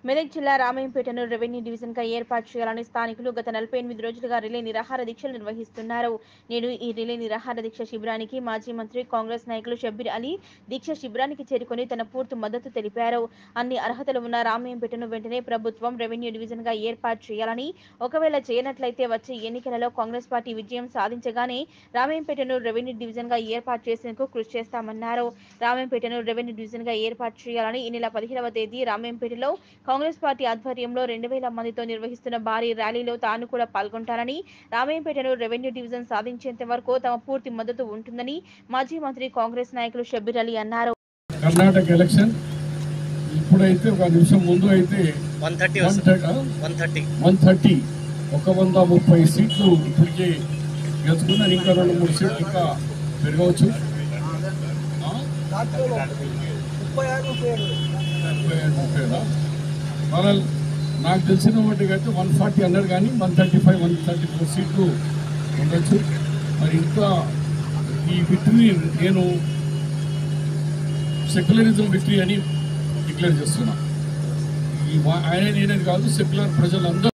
మెదక్ జిల్లా రామాయంపేటను revenue division గా ఏర్పాటు చేయాలని స్థానికులు గత నలభై ఎనిమిది రోజులుగా రిలే నిరాహార దీక్షలు నిర్వహిస్తున్నారు నేడు ఈ రిలే నిరాహార దీక్ష శిబిరానికి మాజీ మంత్రి కాంగ్రెస్ నాయకులు షబ్బీర్ అలీ దీక్ష శిబిరానికి చేరుకొని తన పూర్తి మద్దతు తెలిపారు అన్ని అర్హతలు ఉన్న రామాయంపేటను వెంటనే ప్రభుత్వం రెవెన్యూ డివిజన్ గా ఏర్పాటు చేయాలని ఒకవేళ చేయనట్లయితే వచ్చే ఎన్నికలలో కాంగ్రెస్ పార్టీ విజయం సాధించగానే రామాయంపేటను రెవెన్యూ డివిజన్ గా ఏర్పాటు చేసేందుకు కృషి చేస్తామన్నారు రామాయంపేటను రెవెన్యూ డివిజన్ గా ఏర్పాటు చేయాలని ఈ నెల పదిహేడవ తేదీ రామాయంపేటలో కాంగ్రెస్ పార్టీ ఆధ్వర్యంలో రెండు వేల మందితో నిర్వహిస్తున్న భారీ ర్యాలీలో తాను కూడా పాల్గొంటానని రామాయంపేటను రెవెన్యూ డివిజన్ సాధించేంత వరకు తమ పూర్తి మద్దతు ఉంటుందని మాజీ మంత్రి కాంగ్రెస్ నాయకులు షబ్బీర్ అలీ అన్నారు కర్ణాటక ఎలక్షన్ ఇప్పుడైతే ఒక నిమిషం ముందు అయితే వన్ థర్టీ వన్ వస్తుంది thirty one thirty one thirty ఒక వంద ముప్పై సీట్లు ఇప్పటికే గెలుచుకున్నారు ఇంకా రెండు మూడు సీట్లు ఇంకా పెరగవచ్చు ఆ? ముప్పై ఆరు, ముప్పైనా? మన నాకు తెలిసిన వాటికి అయితే వన్ ఫార్టీ అన్నారు కానీ one thirty five one thirty four సీట్లు ఉండొచ్చు మరి ఇంకా ఈ విక్టరీ నేను సెక్యులరిజం విక్టరీ అని డిక్లేర్ చేస్తున్నా ఈ వా- ఆయన నేనని కాదు సెక్యులర్ ప్రజలందరూ